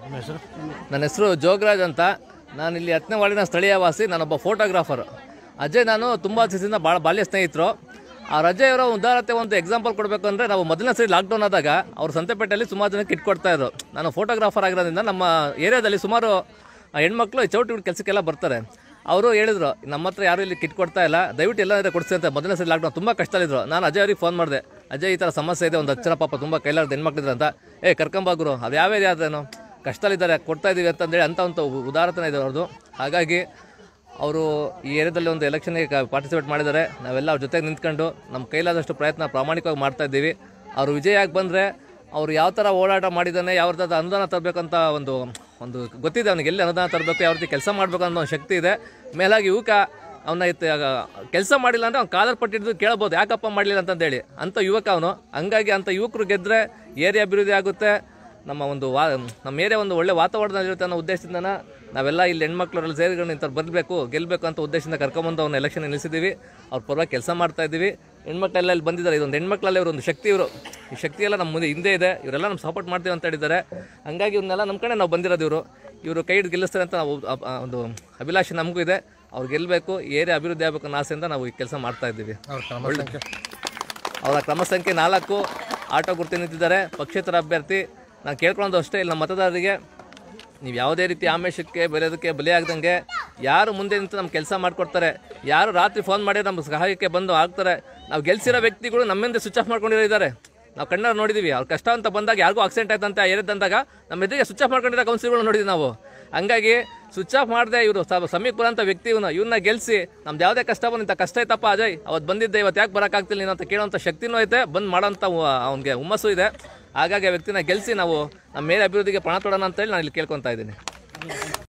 ನಿಮ್ಮ ಹೆಸರು ನನ್ನ ಹೆಸರು ಜೋಗರಾಜ್ ಅಂತ ನಾನು ಇಲ್ಲಿ ಹತ್ತನೇ ವಾರ್ಡಿನ ಸ್ಥಳೀಯ ವಾಸಿ ನಾನೊಬ್ಬ ಫೋಟೋಗ್ರಾಫರ್ ಅಜಯ್ ನಾನು ತುಂಬ ದಿವಸದಿಂದ ಭಾಳ ಬಾಲ್ಯ ಸ್ನೇಹಿತರು ಆ ಅಜಯ್ ಅವರ ಉದಾರತೆ ಒಂದು ಎಕ್ಸಾಂಪಲ್ ಕೊಡಬೇಕು ಅಂದರೆ ನಾವು ಮೊದಲನೇ ಸರಿ ಲಾಕ್ಡೌನ್ ಆದಾಗ ಅವ್ರು ಸಂತೆಪೇಟೆಯಲ್ಲಿ ಸುಮಾರು ಜನಕ್ಕೆ ಕಿಟ್ ಕೊಡ್ತಾ ಇದ್ರು ನಾನು ಫೋಟೋಗ್ರಾಫರ್ ಆಗಿರೋದ್ರಿಂದ ನಮ್ಮ ಏರಿಯಾದಲ್ಲಿ ಸುಮಾರು ಹೆಣ್ಮಕ್ಳು ಈ ಚೌಟಿ ಕೆಲಸಕ್ಕೆಲ್ಲ ಬರ್ತಾರೆ ಅವರು ಹೇಳಿದ್ರು ನಮ್ಮ ಹತ್ರ ಯಾರು ಇಲ್ಲಿ ಕಿಟ್ ಕೊಡ್ತಾ ಇಲ್ಲ ದಯವಿಟ್ಟು ಎಲ್ಲಾದ್ರೆ ಕೊಡಿಸಿ ಅಂತ ಮೊದಲನೇ ಸರಿ ಲಾಕ್ಡೌನ್ ತುಂಬ ಕಷ್ಟದಲ್ಲಿದ್ರು ನಾನು ಅಜಯ್ ಅವ್ರಿಗೆ ಫೋನ್ ಮಾಡಿದೆ ಅಜಯ್ ಈ ಥರ ಸಮಸ್ಯೆ ಇದೆ ಒಂದು ಹತ್ತು ಜನ ಪಾಪ ತುಂಬ ಕೈಲಾರ್ದು ಹೆಣ್ಮಕ್ಳಿದ್ರು ಅಂತ ಏ ಕರ್ಕೊಂಬಾಗುರು ಅದು ಯಾವ ಏರಿಯಾ ಅದೇನೋ ಕಷ್ಟದಲ್ಲಿದ್ದಾರೆ ಕೊಡ್ತಾ ಇದೀವಿ ಅಂತಂದೇಳಿ ಅಂತ ಒಂದು ಉದಾರತನ ಇದೆ ಅವ್ರದ್ದು ಹಾಗಾಗಿ ಅವರು ಈ ಏರಿಯಾದಲ್ಲಿ ಒಂದು ಎಲೆಕ್ಷನ್ಗೆ ಪಾರ್ಟಿಸಿಪೇಟ್ ಮಾಡಿದ್ದಾರೆ ನಾವೆಲ್ಲ ಅವ್ರ ಜೊತೆಗೆ ನಿಂತ್ಕೊಂಡು ನಮ್ಮ ಕೈಲಾದಷ್ಟು ಪ್ರಯತ್ನ ಪ್ರಾಮಾಣಿಕವಾಗಿ ಮಾಡ್ತಾ ಇದ್ದೀವಿ ಅವರು ವಿಜಯ ಆಗಿ ಬಂದರೆ ಅವ್ರು ಯಾವ ಥರ ಓಡಾಟ ಮಾಡಿದ್ದಾನೆ ಯಾವ ಥರದ ಅನುದಾನ ತರಬೇಕಂತ ಒಂದು ಒಂದು ಗೊತ್ತಿದೆ ಅವನಿಗೆ ಎಲ್ಲಿ ಅನುದಾನ ತರಬೇಕು ಯಾವ ರೀತಿ ಕೆಲಸ ಮಾಡಬೇಕು ಅನ್ನೋ ಒಂದು ಶಕ್ತಿ ಇದೆ ಮೇಲಾಗಿ ಯುವಕ ಅವನ್ನ ಕೆಲಸ ಮಾಡಿಲ್ಲ ಅಂದರೆ ಅವ್ನು ಕಾಲರ್ ಪಟ್ಟಿದ್ದು ಕೇಳ್ಬೋದು ಯಾಕಪ್ಪ ಮಾಡಲಿಲ್ಲ ಅಂತಂದೇಳಿ ಅಂಥ ಯುವಕ ಅವನು ಹಂಗಾಗಿ ಅಂಥ ಯುವಕರು ಗೆದ್ದರೆ ಏರಿಯಾ ಅಭಿವೃದ್ಧಿ ಆಗುತ್ತೆ ನಮ್ಮ ಒಂದು ವಾ ನಮ್ಮ ಏರಿಯಾ ಒಂದು ಒಳ್ಳೆ ವಾತಾವರಣದಲ್ಲಿರುತ್ತೆ ಅನ್ನೋ ಉದ್ದೇಶದಿಂದ ನಾವೆಲ್ಲ ಇಲ್ಲಿ ಹೆಣ್ಮಕ್ಳರಲ್ಲಿ ಸೇರಿಕೊಂಡು ಇಂಥವ್ರು ಬರಬೇಕು ಗೆಲ್ಲಬೇಕು ಅಂತ ಉದ್ದೇಶದಿಂದ ಕರ್ಕೊಂಬಂದು ಅವ್ನ ಎಲೆಕ್ಷನ್ ನಿಲ್ಲಿಸಿದ್ದೀವಿ ಅವ್ರ ಪರವಾಗಿ ಕೆಲಸ ಮಾಡ್ತಾ ಇದ್ದೀವಿ ಹೆಣ್ಮಕ್ಳೆಲ್ಲ ಇಲ್ಲಿ ಬಂದಿದ್ದಾರೆ ಇದೊಂದು ಹೆಣ್ಮಕ್ಳಲ್ಲಿ ಇವರು ಒಂದು ಶಕ್ತಿ ಇವರು ಈ ಶಕ್ತಿ ಎಲ್ಲ ನಮ್ಮ ಮುಂದೆ ಹಿಂದೆ ಇದೆ ಇವರೆಲ್ಲ ನಮ್ಮ ಸಪೋರ್ಟ್ ಮಾಡ್ತೀವಿ ಅಂತ ಹೇಳಿದ್ದಾರೆ ಹಂಗಾಗಿ ಇವನ್ನೆಲ್ಲ ನಮ್ಮ ಕಡೆ ನಾವು ಬಂದಿರೋದು ಇವರು ಇವರು ಕೈ ಹಿಡ್ದು ಗೆಲ್ಲಿಸ್ತಾರೆ ಅಂತ ನಾವು ಅ- ಅ- ಒಂದು ಅಭಿಲಾಷೆ ನಮಗೂ ಇದೆ ಅವ್ರು ಗೆಲ್ಲಬೇಕು ಏರಿಯಾ ಅಭಿವೃದ್ಧಿ ಆಗಬೇಕು ಅನ್ನೋ ಆಸೆಯಿಂದ ನಾವು ಈ ಕೆಲಸ ಮಾಡ್ತಾ ಇದ್ದೀವಿ ಅವ್ರ ಕ್ರಮ ಸಂಖ್ಯೆ ಅವರ ಕ್ರಮ ಸಂಖ್ಯೆ ನಾಲ್ಕು ಆಟೋ ಗುರ್ತಿ ನಿಂತಿದ್ದಾರೆ ಪಕ್ಷೇತರ ಅಭ್ಯರ್ಥಿ ನಾನು ಕೇಳ್ಕೊಳ್ಳೋದು ಅಷ್ಟೇ ಇಲ್ಲ ನಮ್ಮ ಮತದಾರರಿಗೆ ನೀವು ಯಾವುದೇ ರೀತಿ ಆಮಿಷಕ್ಕೆ ಬೆಳೆಯೋದಕ್ಕೆ ಬಲಿಯಾಗ್ದಂಗೆ ಯಾರು ಮುಂದೆ ನಿಂತು ನಮ್ಮ ಕೆಲಸ ಮಾಡಿಕೊಡ್ತಾರೆ ಯಾರು ರಾತ್ರಿ ಫೋನ್ ಮಾಡಿ ನಮ್ಮ ಸಹಾಯಕ್ಕೆ ಬಂದು ಆಗ್ತಾರೆ ನಾವು ಗೆಲ್ಸಿರೋ ವ್ಯಕ್ತಿಗಳು ನಮ್ಮಿಂದ ಸ್ವಿಚ್ ಆಫ್ ಮಾಡ್ಕೊಂಡಿರೋ ಇದ್ದಾರೆ ನಾವು ಕಣ್ಣಾರ ನೋಡಿದ್ದೀವಿ ಅವ್ರ ಕಷ್ಟ ಅಂತ ಬಂದಾಗ ಯಾರಿಗೂ ಆಕ್ಸಿಡೆಂಟ್ ಆಯ್ತು ಅಂತ ಏರಿದಂದಾಗ ನಮ್ಮ ಎದುರಿಗೆ ಸ್ವಿಚ್ ಆಫ್ ಮಾಡ್ಕೊಂಡಿರೋ ಕೌನ್ಸಿಲ್ಗಳು ನೋಡಿದ್ವಿ ನಾವು ಹಂಗಾಗಿ ಸ್ವಿಚ್ ಆಫ್ ಮಾಡದೆ ಇವರು ಸಮೀಪುರ ಅಂತ ವ್ಯಕ್ತಿ ಇವನು ಇವನ್ನ ಗೆಲ್ಸಿ ನಮ್ದು ಯಾವುದೇ ಕಷ್ಟ ಬಂದು ಇಂಥ ಕಷ್ಟ ಐತಪ್ಪ ಅಜಯ್ ಅವತ್ತು ಬಂದಿದ್ದೆ ಇವತ್ತು ಯಾಕೆ ಬರೋಕ್ಕಾಗ್ತಿಲ್ಲ ನೀನು ಅಂತ ಕೇಳೋಂಥ ಶಕ್ತಿನೂ ಐತೆ ಬಂದು ಮಾಡೋಂಥ ಅವ್ನಿಗೆ ಹುಮ್ಮಸ್ಸು ಇದೆ ಹಾಗಾಗಿ ಆ ವ್ಯಕ್ತಿನ ಗೆಲ್ಸಿ ನಾವು ನಮ್ಮ ಮೇಲೆ ಅಭಿವೃದ್ಧಿಗೆ ಪಣ ತೊಡೋಣ ಅಂತೇಳಿ ನಾನು ಇಲ್ಲಿ ಕೇಳ್ಕೊತಾ ಇದ್ದೀನಿ